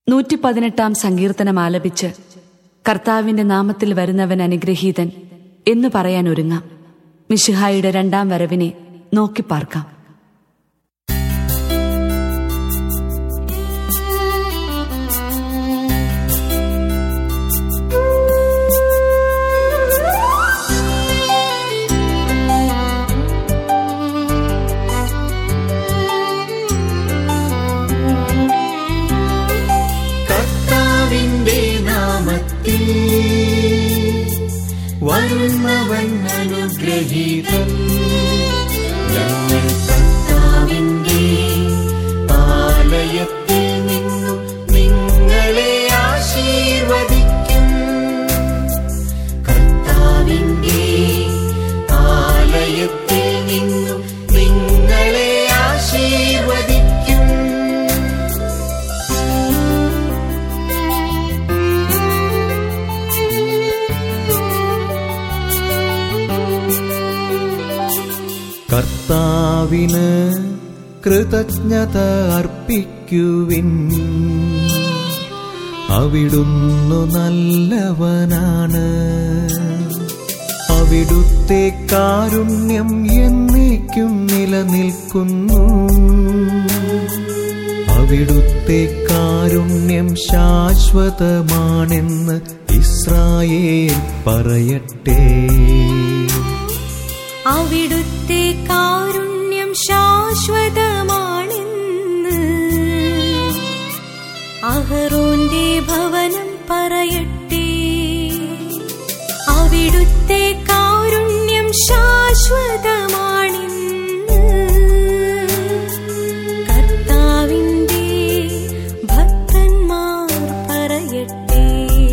നൂറ്റി പതിനെട്ടാം സങ്കീർത്തനം ആലപിച്ച് കർത്താവിന്റെ നാമത്തിൽ വരുന്നവൻ അനുഗ്രഹീതൻ എന്ന് പറയാൻ ഒരുങ്ങാം മിശിഹായുടെ രണ്ടാം വരവിനെ നോക്കിപ്പാർക്കാം കർത്താവിന്റെ നാമത്തിൽ വരുന്നവൻ അനുഗ്രഹീതൻ ഞങ്ങൾ കർത്താവിന്റെ ആലയത്തിൽ നിന്നും നിങ്ങളെ ആശീർവദിക്കും കർത്താവിന്റെ ആലയത്തിൽ നിന്നും നിങ്ങളെ ആശീർവദിക്കും കർത്താവിന് കൃതജ്ഞത അർപ്പിക്കുവിൻ അവിടുന്നു നല്ലവനാണ് അവിടുത്തെ കാരുണ്യം എന്നേക്കും നിലനിൽക്കുന്നു അവിടുത്തെ കാരുണ്യം ശാശ്വതമാണെന്ന് ഇസ്രായേൽ പറയട്ടെ അവിടുത്തെ കാരുണ്യം ശാശ്വതമാണെന്ന് അഹറോന്റെ ഭവനം പറയട്ടെ അവിടുത്തെ കാരുണ്യം ശാശ്വതമാണെന്ന് കർത്താവിന്റെ ഭക്തന്മാർ പറയട്ടെ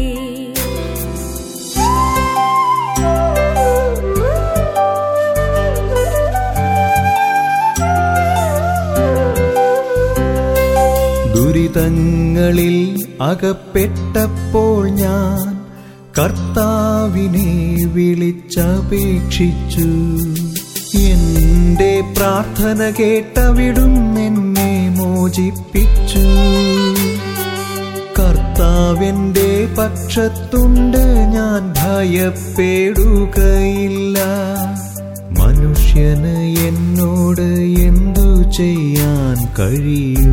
ദുരിതങ്ങളിൽ അകപ്പെട്ടപ്പോൾ ഞാൻ കർത്താവിനെ വിളിച്ചപേക്ഷിച്ചു എന്റെ പ്രാർത്ഥന കേട്ടവിടും എന്നെ മോചിപ്പിച്ചു കർത്താവിന്റെ പക്ഷത്തുണ്ട് ഞാൻ ഭയപ്പെടുകയില്ല മനുഷ്യന് എന്നോട് എന്തു ചെയ്യാൻ കഴിയും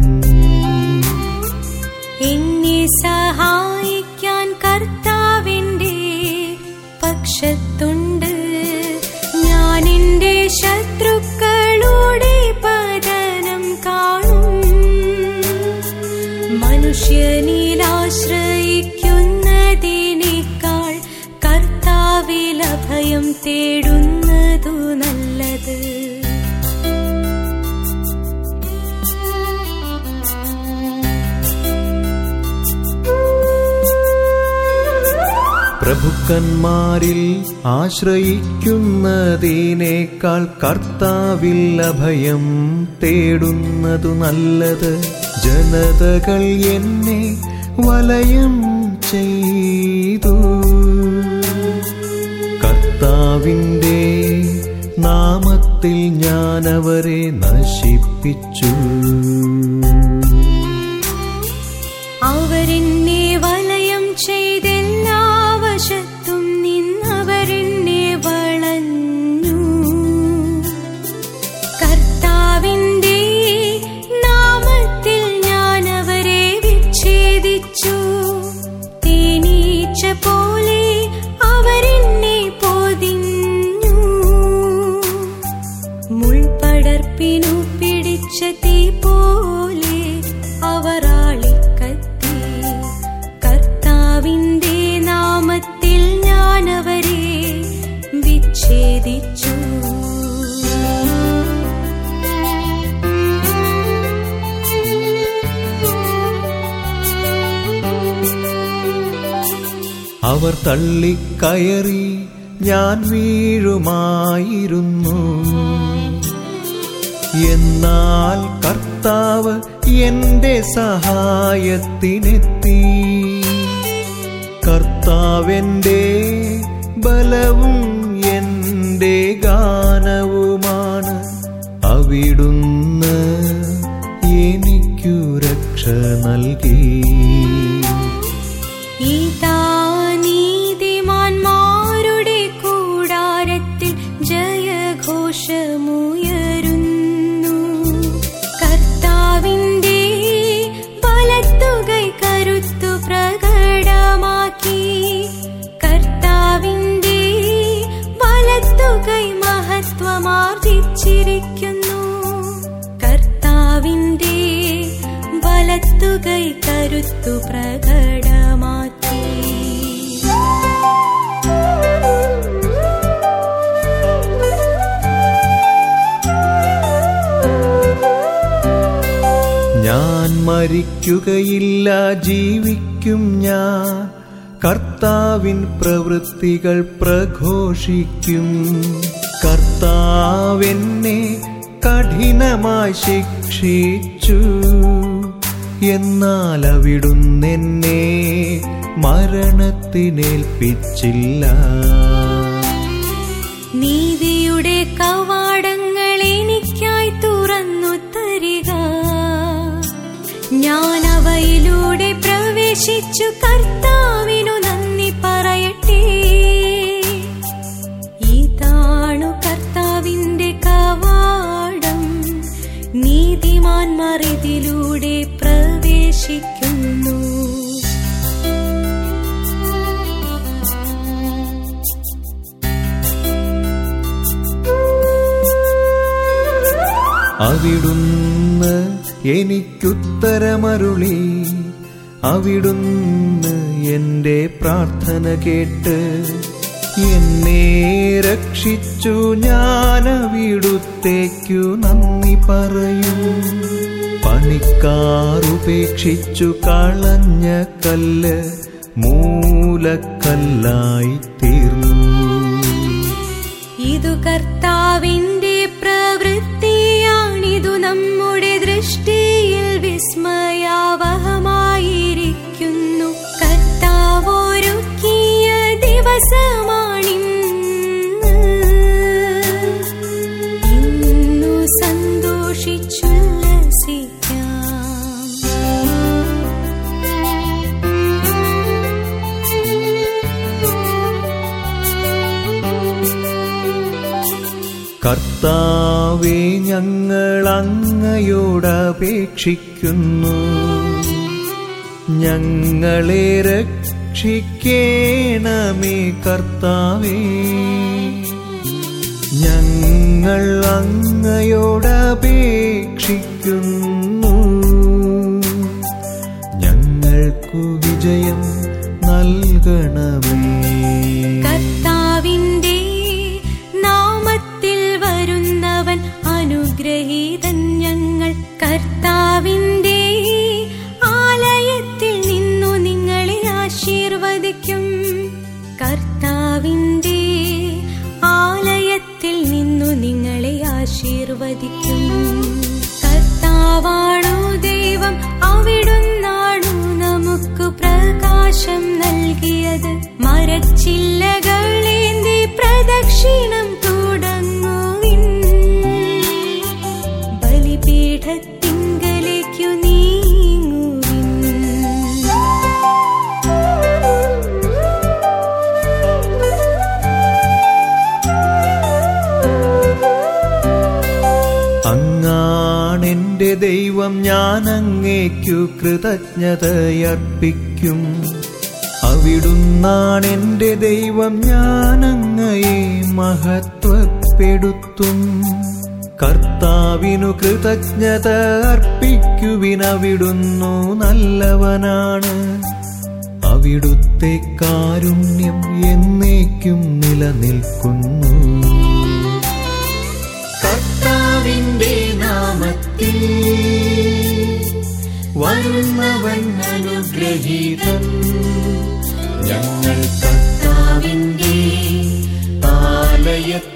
എന്നെ സഹായിക്കാൻ കർത്താവിന്റെ പക്ഷത്തുണ്ട് ഞാൻ എന്റെ ശത്രുക്കളുടെ പതനം കാണും മനുഷ്യനിൽ ആശ്രയിക്കുന്നതിനേക്കാൾ കർത്താവിൽ അഭയം തേടുന്നതു നല്ലത് പ്രഭുക്കന്മാരിൽ ആശ്രയിക്കുന്നതിനേക്കാൾ കർത്താവിൽ അഭയം തേടുന്നതു നല്ലത് ജനതകൾ എന്നെ വലയം ചെയ്തു കർത്താവിൻ്റെ നാമത്തിൽ ഞാൻ അവരെ നശിപ്പിച്ചു അവരെന്നെ വലയം ചെയ്തെല്ലാ വശത്തും നിന്നവരെന്നെ വളഞ്ഞു കർത്താവിന്റെ നാമത്തിൽ ഞാൻ അവരെ വിച്ഛേദിച്ചു തേനീച്ച പോലെ അവരെന്നെ പൊതിഞ്ഞു മുൾപടർപ്പിനു പിടിച്ച തീ പോലെ അവർ ആളിക്കത്തി കർത്താവിന്റെ നാമത്തിൽ ഞാൻ അവരെ വിച്ഛേദിച്ചു അവർ തള്ളിക്കയറി ഞാൻ വീഴുമായിരുന്നു എന്നാൽ കർത്താവ് എന്റെ സഹായത്തിനെത്തി കർത്താവെന്റെ ബലവും എന്റെ ഗാനവുമാണ് അവിടുന്ന് എനിക്കു രക്ഷ നൽകി നൽകി ഇതാ നീതിമാന്മാരുടെ കൂടാരത്തിൽ ജയഘോഷമുയരുന്നു കർത്താവിന്റെ വലത്തുകൈ കരുത്തു പ്രകടമാക്കി കർത്താവിന്റെ വലത്തുകൈ മഹത്വമാർജിച്ചിരിക്കുന്നു കർത്താവിന്റെ വലത്തുകൈ കരുത്തു പ്രകടമാക്കി ഞാൻ മരിക്കുകയില്ല ജീവിക്കും ഞാൻ കർത്താവിൻ പ്രവൃത്തികൾ പ്രഘോഷിക്കും കർത്താവെന്നെ കഠിനമായി ശിക്ഷിച്ചു എന്നാൽ അവിടുന്നെന്നെ മരണത്തിനേൽപ്പിച്ചില്ല നീതിയുടെ കവാടങ്ങൾ എനിക്കായി തുറന്നു തരിക ഞാൻ അവയിലൂടെ പ്രവേശിച്ചു കർത്താവിനു നന്ദി പറയട്ടെ ഇതാണു കർത്താവിന്റെ കവാടം നീതിമാന്മാർ ഇതിലൂടെ പ്രവേശിക്കുന്നു അവിടുന്ന് എനിക്കുത്തരമരുളി അവിടുന്ന് എന്റെ പ്രാർത്ഥന കേട്ട് എന്നെ രക്ഷിച്ചു ഞാൻ അവിടുത്തേക്കു നന്ദി പറയും പണിക്കാറുപേക്ഷിച്ചു കളഞ്ഞ കല്ല് മൂലക്കല്ലായി തീർന്നു ഇതു കർത്താവിന്റെ പ്രവൃത്തിയാണിതു നമ്മുടെ ദൃഷ്ടിയിൽ വിസ്മയാവഹമായിരിക്കുന്നു കർത്താവൊരുക്കിയ ദിവസമാണിന്ന് ഇന്നു സന്തോഷിച്ചുല്ലസിക്കാം കർത്താവെ ഞങ്ങളങ്ങയോടപേക്ഷിക്കുന്നു ഞങ്ങളെ രക്ഷിക്കേണമേ കർത്താവേ ഞങ്ങൾ അങ്ങയോടപേക്ഷിക്കുന്നു ഞങ്ങൾക്കു വിജയം നൽകണമേ കർത്താവിന്റെ നാമത്തിൽ വരുന്നവൻ അനുഗ്രഹീതൻ ഞങ്ങൾ കർത്താവിന്റെ ആലയത്തിൽ നിന്നു നിങ്ങളെ ആശീർവദിക്കും കർത്താവിന്റെ ആലയത്തിൽ നിന്നു നിങ്ങളെ ആശീർവദിക്കും കർത്താവാണു ദൈവം അവിടുന്നാണു നമുക്ക് പ്രകാശം നൽകിയത് മരച്ചില്ലകളേന്തി പ്രദക്ഷിണം തുടങ്ങുവിൻ ബലിപീഠത്തിങ്കലേക്കു നീങ്ങുവിൻ അങ്ങാണെന്റെ ദൈവം ഞാൻ അങ്ങേക്കു കൃതജ്ഞതയർപ്പിക്കും അവിടുന്നാണെന്റെ ദൈവം ഞാൻ അങ്ങയെ മഹത്വപ്പെടുത്തും കർത്താവിനു കൃതജ്ഞത അർപ്പിക്കുവിനവിടുന്നു നല്ലവനാണ് അവിടുത്തെ കാരുണ്യം എന്നേക്കും നിലനിൽക്കുന്നു കർത്താവിന്റെ നാമത്തിൽ വരുന്നവൻ അനുഗ്രഹീതൻ ഞങ്ങൾ കർത്താവിന്റെ ആലയത്തിൽ